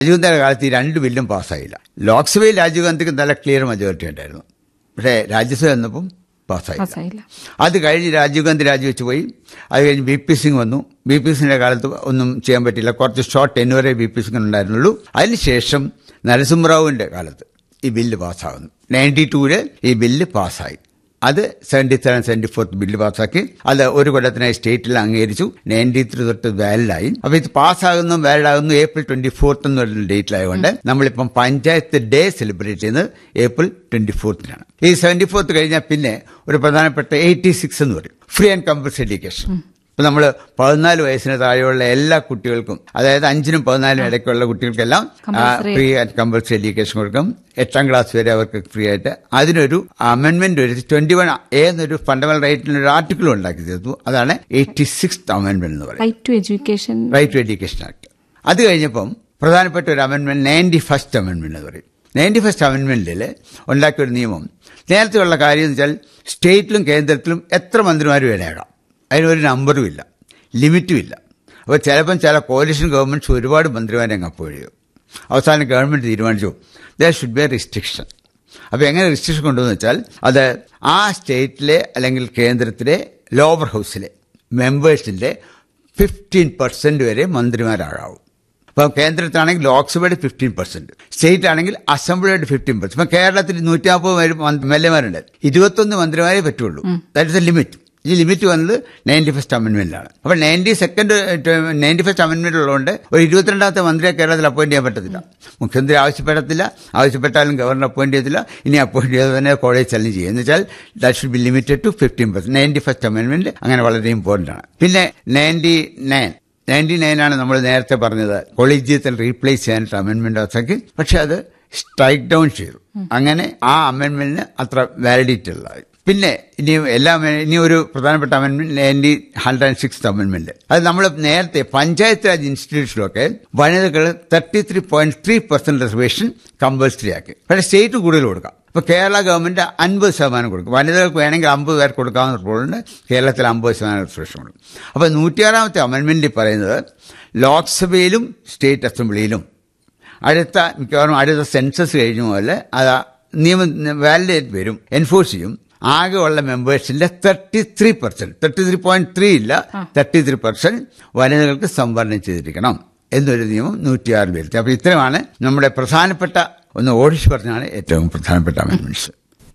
രാജീവ് ഗാന്ധിയുടെ കാലത്ത് ഈ രണ്ട് ബില്ലും പാസ്സായില്ല ലോക്സഭയിൽ രാജീവ് ഗാന്ധിക്ക് നല്ല ക്ലിയർ മെജോറിറ്റി ഉണ്ടായിരുന്നു പക്ഷേ രാജ്യസഭ വന്നപ്പം പാസ്സായില്ല പാസ്സായില്ല അത് കഴിഞ്ഞ് രാജീവ് ഗാന്ധി രാജിവെച്ച് പോയി അത് കഴിഞ്ഞ് ബി പി സിംഗ് വന്നു ബി പി സിംഗിന്റെ കാലത്ത് ഒന്നും ചെയ്യാൻ പറ്റില്ല കുറച്ച് ഷോർട്ട് ടെന്നുവരെ ബി പി സിംഗ് ഉണ്ടായിരുന്നുള്ളൂ അതിനുശേഷം നരസിംഹറാവുവിന്റെ കാലത്ത് ഈ ബില്ല് പാസ്സാകുന്നു നയൻറ്റി ടൂവില് ഈ ബില്ല് പാസ്സായി അത് seventy seven seventy fourth bill പാസ്സാക്കി അത് ഒരു കൊല്ലത്തിനായി സ്റ്റേറ്റിൽ അംഗീകരിച്ചു നയൻറ്റി ത്രീ തൊട്ട് വാലിഡായി അപ്പൊ ഇത് പാസ്സാകുന്നു വാലിഡ് ആകുന്നു ഏപ്രിൽ ട്വന്റി ഫോർത്ത് എന്ന് പറയുന്ന ഡേറ്റിലായതുകൊണ്ട് നമ്മളിപ്പം പഞ്ചായത്ത് ഡേ സെലിബ്രേറ്റ് ചെയ്യുന്നത് ഏപ്രിൽ ട്വന്റി ഫോർത്തിനാണ് ഈ സെവന്റി ഫോർത്ത് കഴിഞ്ഞാൽ പിന്നെ ഒരു പ്രധാനപ്പെട്ട എയ്റ്റി സിക്സ് എന്ന് പറയും ഫ്രീ ആൻഡ് കമ്പൽസറി എഡ്യൂക്കേഷൻ ഇപ്പൊ നമ്മൾ പതിനാല് വയസ്സിന് താഴെയുള്ള എല്ലാ കുട്ടികൾക്കും അതായത് അഞ്ചിനും പതിനാലിനും ഇടയ്ക്കുള്ള കുട്ടികൾക്കെല്ലാം Compulsory. Free and compulsory education കൊടുക്കും എട്ടാം ക്ലാസ് വരെ അവർക്ക് ഫ്രീ ആയിട്ട് അതിനൊരു അമെന്റ്മെന്റ് ഒരു ട്വന്റി വൺ എന്നൊരു ഫണ്ടമെന്റൽ റൈറ്റിന് ഒരു ആർട്ടിക്കിൾ ഉണ്ടാക്കി തീർത്തു അതാണ് എയ്റ്റി സിക്സ് അമെന്റ്മെന്റ് എന്ന് പറയുന്നത് right to education right to education act അത് കഴിഞ്ഞപ്പം പ്രധാനപ്പെട്ട ഒരു അമെന്റ്മെന്റ് നയൻറ്റി ഫസ്റ്റ് അമെന്റ്മെന്റ് എന്ന് പറയും നയൻറ്റി ഫസ്റ്റ് അമെന്റ്മെന്റിൽ ഉണ്ടാക്കിയ ഒരു നിയമം നേരത്തെയുള്ള കാര്യം എന്ന് വെച്ചാൽ സ്റ്റേറ്റിലും കേന്ദ്രത്തിലും എത്ര മന്ത്രിമാർ വേണേക്കാം അതിനൊരു നമ്പറും ഇല്ല ലിമിറ്റും ഇല്ല അപ്പോൾ ചിലപ്പം ചില കോalition ഗവൺമെന്റ്സ് ഒരുപാട് മന്ത്രിമാരെ അങ്ങ് അപ്പോഴ് ചെയ്യും അവസാനം ഗവൺമെന്റ് തീരുമാനിച്ചു there should be a restriction അപ്പോൾ എങ്ങനെ റിസ്ട്രിക്ഷൻ കൊണ്ടുവന്ന് വെച്ചാൽ അത് ആ സ്റ്റേറ്റിലെ അല്ലെങ്കിൽ കേന്ദ്രത്തിലെ ലോവർ ഹൗസിലെ മെമ്പേഴ്സിന്റെ ഫിഫ്റ്റീൻ പെർസെന്റ് വരെ മന്ത്രിമാരാകാവും അപ്പം കേന്ദ്രത്തിലാണെങ്കിൽ ലോക്സഭയുടെ ഫിഫ്റ്റീൻ പെർസെന്റ് സ്റ്റേറ്റ് ആണെങ്കിൽ അസംബ്ലിയുടെ ഫിഫ്റ്റീൻ പെർസെന്റ് ഇപ്പം കേരളത്തിൽ നൂറ്റി നാൽപ്പത് എം എൽ എമാരുണ്ട് ഇരുപത്തൊന്ന് മന്ത്രിമാരെ പറ്റുള്ളൂ ദാറ്റ് ഇസ് എ ലിമിറ്റ് ഈ ലിമിറ്റ് വന്നത് നയൻറ്റി ഫസ്റ്റ് അമെന്റ്മെന്റിലാണ് അപ്പോൾ ninety second ninety first amendment ഉള്ളതുകൊണ്ട് ഒരു ഇരുപത്തിരണ്ടാമത്തെ മന്ത്രിയെ കേരളത്തിൽ അപ്പോയിന്റ് ചെയ്യാൻ പറ്റത്തില്ല മുഖ്യമന്ത്രി ആവശ്യപ്പെടത്തില്ല ആവശ്യപ്പെട്ടാലും ഗവർണർ അപ്പോയിന്റ് ചെയ്തില്ല ഇനി അപ്പോയിന്റ് ചെയ്ത് തന്നെ കോളേജ് ചലഞ്ച് ചെയ്യും എന്ന് വെച്ചാൽ that should be limited to fifteen percent ninety first amendment അങ്ങനെ വളരെ ഇമ്പോർട്ടന്റ് ആണ് പിന്നെ നയൻറ്റി നയൻ നയൻറ്റി നയനാണ് നമ്മൾ നേരത്തെ പറഞ്ഞത് കൊളീജിയത്തിൽ റീപ്ലേസ് ചെയ്യാനായിട്ട് അമെന്റ്മെന്റ് ആക്കി പക്ഷെ അത് സ്ട്രൈക്ക് ഡൗൺ ചെയ്തു അങ്ങനെ ആ അമെന്റ്മെന്റിന് അത്ര വാലിഡിറ്റി ഉള്ളതായി പിന്നെ ഇനി എല്ലാ ഇനി ഒരു പ്രധാനപ്പെട്ട amendment ninety hundred and six amendment അത് നമ്മൾ നേരത്തെ പഞ്ചായത്ത് രാജ് ഇൻസ്റ്റിറ്റ്യൂഷനിലൊക്കെ വനിതകൾ thirty three point three percent reservation compulsory ആക്കി പക്ഷേ സ്റ്റേറ്റ് കൂടുതൽ കൊടുക്കാം ഇപ്പൊ കേരള ഗവൺമെന്റ് അൻപത് ശതമാനം കൊടുക്കും വനിതകൾക്ക് വേണമെങ്കിൽ അമ്പത് പേർ കൊടുക്കാവുന്ന റൂളുണ്ട് കേരളത്തിൽ അമ്പത് ശതമാനം റിസർവേഷൻ കൊടുക്കും അപ്പൊ നൂറ്റിയാറാമത്തെ അമെന്റ്മെന്റിൽ പറയുന്നത് ലോക്സഭയിലും സ്റ്റേറ്റ് അസംബ്ലിയിലും അടുത്ത മിക്കവാറും അടുത്ത സെൻസസ് കഴിഞ്ഞ പോലെ അത് നിയമം വാലിഡേറ്റ് വരും എൻഫോഴ്സ് ചെയ്യും ആകെ ഉള്ള മെമ്പേഴ്സിന്റെ thirty three percent thirty three point three ഇല്ല തേർട്ടി ത്രീ പെർസെന്റ് വനിതകൾക്ക് സംവരണം ചെയ്തിരിക്കണം എന്നൊരു നിയമം നൂറ്റിയാറിൽ വരുത്തി അപ്പൊ ഇത്രയുമാണ് നമ്മുടെ പ്രധാനപ്പെട്ട ഒന്ന് ഓടിച്ചു പറഞ്ഞാണ് ഏറ്റവും പ്രധാനപ്പെട്ട അമെന്റ്മെന്റ്സ്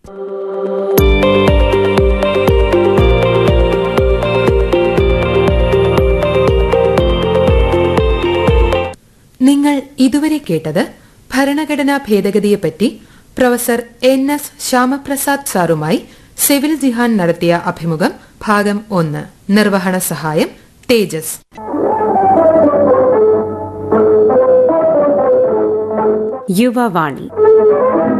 നിങ്ങൾ ഇതുവരെ കേട്ടത് ഭരണഘടനാ ഭേദഗതിയെപ്പറ്റി പ്രൊഫസർ എൻ എസ് ശ്യാമപ്രസാദ് സാറുമായി സിവിൽ ജിഹാൻ നടത്തിയ അഭിമുഖം ഭാഗം ഒന്ന് നിർവഹണ സഹായം തേജസ് യുവവാണി